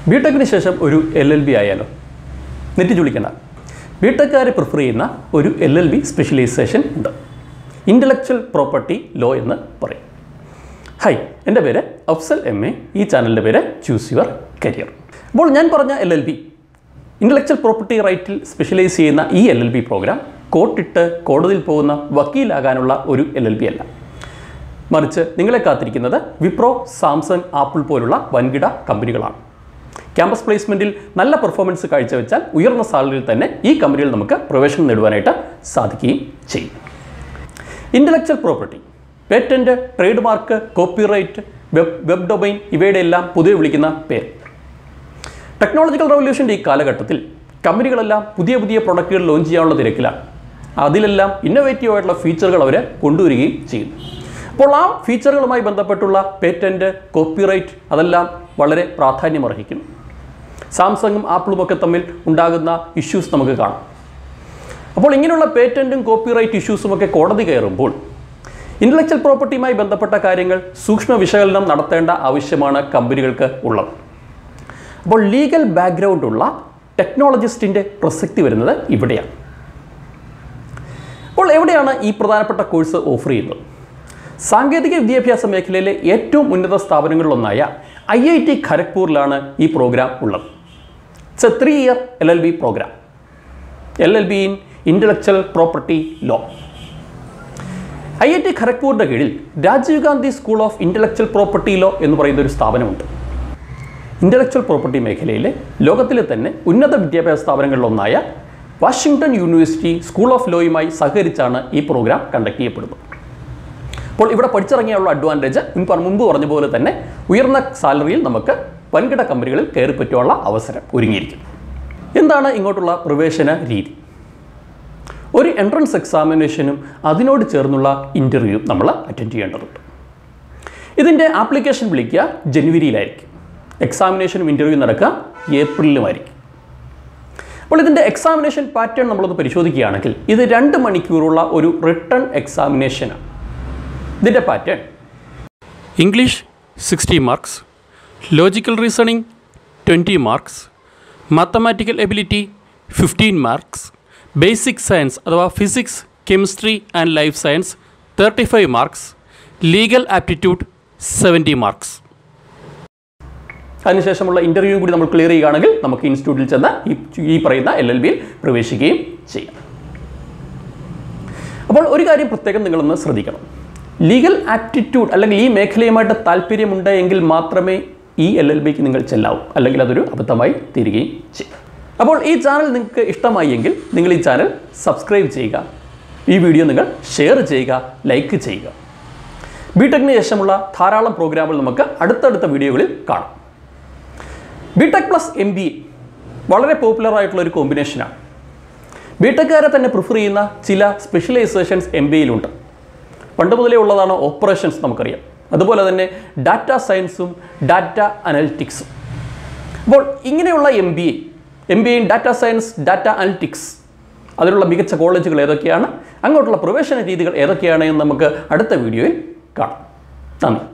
ബിടെക്കിന് ശേഷം ഒരു L L B ആയാലോ നെറ്റി ചുളിക്കണ്ട ബിടെക്കാരെ പ്രിഫർ ചെയ്യുന്ന ഒരു എൽ എൽ ബി സ്പെഷ്യലൈസേഷൻ ഉണ്ട് ഇൻ്റലക്ച്വൽ പ്രോപ്പർട്ടി ലോ എന്ന് പറയും ഹായ് എൻ്റെ പേര് അഫ്സൽ എം എ ഈ ചാനലിൻ്റെ പേര് ചൂസ് യുവർ കരിയർ അപ്പോൾ ഞാൻ പറഞ്ഞ L L B intellectual property റൈറ്റിൽ സ്പെഷ്യലൈസ് ചെയ്യുന്ന ഈ എൽ എൽ ബി പ്രോഗ്രാം കോട്ടിട്ട് കോടതിയിൽ പോകുന്ന വക്കീലാകാനുള്ള ഒരു എൽ എൽ ബി അല്ല മറിച്ച് നിങ്ങളെ കാത്തിരിക്കുന്നത് വിപ്രോ സാംസങ് ആപ്പിൾ പോലുള്ള വൻകിട കമ്പനികളാണ് ക്യാമ്പസ് പ്ലേസ്മെൻറ്റിൽ നല്ല പെർഫോമൻസ് കാഴ്ചവെച്ചാൽ ഉയർന്ന സാലറിയിൽ തന്നെ ഈ കമ്പനിയിൽ നമുക്ക് പ്രവേശനം നേടുവാനായിട്ട് സാധിക്കുകയും ചെയ്യും intellectual property patent trademark copyright web web domain ഇവയുടെ എല്ലാം പൊതുവെ വിളിക്കുന്ന പേര് ടെക്നോളജിക്കൽ റവല്യൂഷൻ്റെ ഈ കാലഘട്ടത്തിൽ കമ്പനികളെല്ലാം പുതിയ പുതിയ പ്രൊഡക്റ്റുകൾ ലോഞ്ച് ചെയ്യാനുള്ള തിരക്കിലാണ് അതിലെല്ലാം ഇന്നോവേറ്റീവ് ആയിട്ടുള്ള ഫീച്ചറുകൾ അവർ കൊണ്ടുവരികയും ചെയ്യുന്നു അപ്പോൾ ആ ഫീച്ചറുകളുമായി ബന്ധപ്പെട്ടുള്ള പേറ്റൻറ്റ് കോപ്പിറൈറ്റ് അതെല്ലാം വളരെ പ്രാധാന്യമർഹിക്കുന്നു സാംസങ്ങും ആപ്പിളും ഒക്കെ തമ്മിൽ ഉണ്ടാകുന്ന ഇഷ്യൂസ് നമുക്ക് കാണാം അപ്പോൾ ഇങ്ങനെയുള്ള പേറ്റൻറ്റും കോപ്പിറൈറ്റ് ഇഷ്യൂസും ഒക്കെ കോടതി കയറുമ്പോൾ ഇൻ്റലക്ച്വൽ പ്രോപ്പർട്ടിയുമായി ബന്ധപ്പെട്ട കാര്യങ്ങൾ സൂക്ഷ്മ വിശകലനം നടത്തേണ്ട ആവശ്യമാണ് കമ്പനികൾക്ക് ഉള്ളത് അപ്പോൾ ലീഗൽ ബാക്ക്ഗ്രൗണ്ട് ഉള്ള ടെക്നോളജിസ്റ്റിൻ്റെ പ്രസക്തി വരുന്നത് ഇവിടെയാണ് അപ്പോൾ എവിടെയാണ് ഈ പ്രധാനപ്പെട്ട കോഴ്സ് ഓഫർ ചെയ്യുന്നത് സാങ്കേതിക വിദ്യാഭ്യാസ മേഖലയിലെ ഏറ്റവും ഉന്നത സ്ഥാപനങ്ങളിലൊന്നായ ഐ ഐ ടി ഖരഗ്പൂരിലാണ് ഈ പ്രോഗ്രാം ഉള്ളത് it's a three year L L B programme L L B in intellectual property law I I T ഖരഗ്പൂരിൻ്റെ കീഴിൽ Rajiv Gandhi school of intellectual property law എന്ന് പറയുന്ന ഒരു സ്ഥാപനമുണ്ട് ഇൻ്റലക്ച്വൽ പ്രോപ്പർട്ടി മേഖലയിലെ ലോകത്തിലെ തന്നെ ഉന്നത വിദ്യാഭ്യാസ സ്ഥാപനങ്ങളിലൊന്നായ വാഷിങ്ടൺ യൂണിവേഴ്സിറ്റി സ്കൂൾ ഓഫ് ലോയുമായി സഹകരിച്ചാണ് ഈ പ്രോഗ്രാം കണ്ടക്ട് ചെയ്യപ്പെടുന്നത് അപ്പോൾ ഇവിടെ പഠിച്ചിറങ്ങിയുള്ള അഡ്വാൻറ്റേജ് മുൻ പറ- മുമ്പ് പറഞ്ഞ പോലെ തന്നെ ഉയർന്ന സാലറിയിൽ നമുക്ക് വൻകിട കമ്പനികളിൽ കയറി പറ്റുവാനുള്ള അവസരം ഒരുങ്ങിയിരിക്കുന്നു എന്താണ് ഇങ്ങോട്ടുള്ള പ്രവേശന രീതി ഒരു എൻട്രൻസ് എക്സാമിനേഷനും അതിനോട് ചേർന്നുള്ള ഇൻ്റർവ്യൂവും നമ്മൾ അറ്റൻഡ് ചെയ്യേണ്ടതുണ്ട് ഇതിൻ്റെ ആപ്ലിക്കേഷൻ വിളിക്കുക ജനുവരിയിലായിരിക്കും എക്സാമിനേഷനും ഇൻ്റർവ്യൂ നടക്കുക ഏപ്രിലുമായിരിക്കും അപ്പോൾ ഇതിൻ്റെ എക്സാമിനേഷൻ പാറ്റേൺ നമ്മളൊന്ന് പരിശോധിക്കുകയാണെങ്കിൽ ഇത് രണ്ട് മണിക്കൂറുള്ള ഒരു റിട്ടേൺ എക്സാമിനേഷനാണ് ഇതിൻ്റെ pattern English sixty marks logical reasoning twenty marks mathematical ability fifteen marks basic science അഥവാ physics chemistry and life science thirty five marks legal aptitude seventy marks അതിനുശേഷമുള്ള ഇൻ്റർവ്യൂ കൂടി നമ്മൾ ക്ലിയർ ചെയ്യുകയാണെങ്കിൽ നമുക്ക് ഇൻസ്റ്റിറ്റ്യൂട്ടിൽ ചെന്ന് ഈ ഈ പറയുന്ന എൽ എൽ ബിയിൽ പ്രവേശിക്കുകയും ചെയ്യാം അപ്പോൾ ഒരു കാര്യം പ്രത്യേകം നിങ്ങളൊന്ന് ശ്രദ്ധിക്കണം ലീഗൽ ആപ്റ്റിറ്റ്യൂഡ് അല്ലെങ്കിൽ ഈ മേഖലയുമായിട്ട് താല്പര്യമുണ്ട് എങ്കിൽ മാത്രമേ ഈ എൽ എൽ ബിക്ക് നിങ്ങൾ ചെല്ലാവൂ അല്ലെങ്കിൽ അതൊരു അബദ്ധമായി തീരുകയും ചെയ്യും അപ്പോൾ ഈ ചാനൽ നിങ്ങൾക്ക് ഇഷ്ടമായി എങ്കിൽ നിങ്ങൾ ഈ ചാനൽ സബ്സ്ക്രൈബ് ചെയ്യുക ഈ വീഡിയോ നിങ്ങൾ ഷെയർ ചെയ്യുക ലൈക്ക് ചെയ്യുക ബിടെക്കിന് ശേഷമുള്ള ധാരാളം പ്രോഗ്രാമുകൾ നമുക്ക് അടുത്തടുത്ത വീഡിയോകളിൽ കാണാം BTech plus M B A വളരെ പോപ്പുലർ ആയിട്ടുള്ള ഒരു കോമ്പിനേഷനാണ് ബിടെക്കാരെ തന്നെ പ്രിഫർ ചെയ്യുന്ന ചില സ്പെഷ്യലൈസേഷൻസ് എം ബി എയിലുണ്ട് പണ്ട് മുതലേ ഉള്ളതാണ് ഓപ്പറേഷൻസ് നമുക്കറിയാം അതുപോലെ തന്നെ ഡാറ്റ സയൻസും ഡാറ്റ അനലിറ്റിക്സും അപ്പോൾ ഇങ്ങനെയുള്ള M B A M B A in data science data analytics അതിനുള്ള മികച്ച കോളേജുകൾ ഏതൊക്കെയാണ് അങ്ങോട്ടുള്ള പ്രവേശന രീതികൾ ഏതൊക്കെയാണ് എന്ന് നമുക്ക് അടുത്ത വീഡിയോയിൽ കാണാം നന്ദി